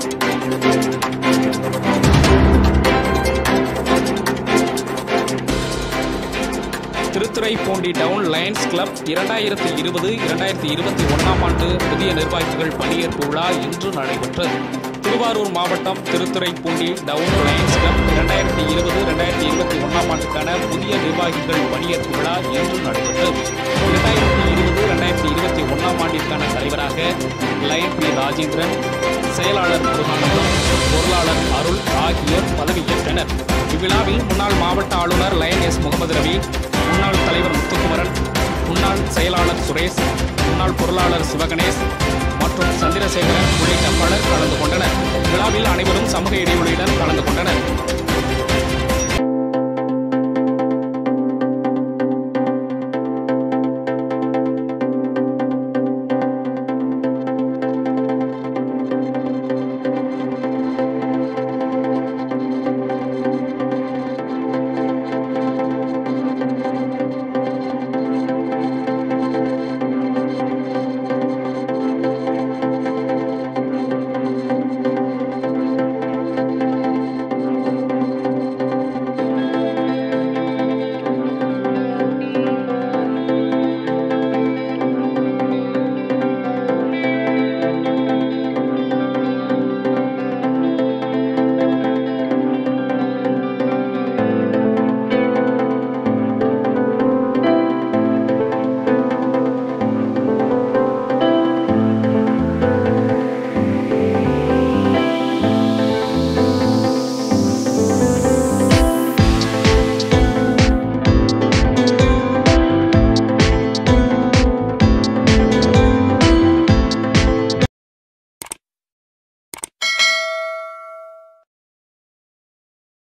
Thiruthuraipoondi down Lions club இரண்டாயிரத்தி இருபது இரண்டாயிரத்தி இருபத்தி ஒன்றாம் ஆண்டு புதிய நிர்வாகிகள் பணியேற்பு விழா இன்று நடைபெற்றது திருவாரூர் மாவட்டம் திருத்துறைப்பூண்டி டவுன் லயன்ஸ் கிளப் இரண்டாயிரத்தி இருபது இரண்டாயிரத்தி இருபத்தி ஒன்றாம் ஆண்டுக்கான புதிய நிர்வாகிகள் பணியேற்பு விழா இன்று நடைபெற்றது இரண்டாயிரத்தி இருபது இரண்டாயிரத்தி இருபத்தி ஒன்றாம் ஆண்டிற்கான தலைவராக லயன் பி ராஜேந்திரன் செயலாளர் முருகானந்தம் பொருளாளர் அருள் ஆகியோர் பதவியேற்றனர் இவ்விழாவில் முன்னாள் மாவட்ட ஆளுநர் லயன் எஸ் முகமது ரவி முன்னாள் தலைவர் முத்துக்குமரன் முன்னாள் செயலாளர் சுரேஷ் முன்னாள் பொருளாளர் சிவகணேஷ் மற்றும் சந்திரசேகரன் உள்ளிட்ட பலர் கலந்து கொண்டனர் விழாவில் அனைவரும் சமூக இடைவெளியுடன் கலந்து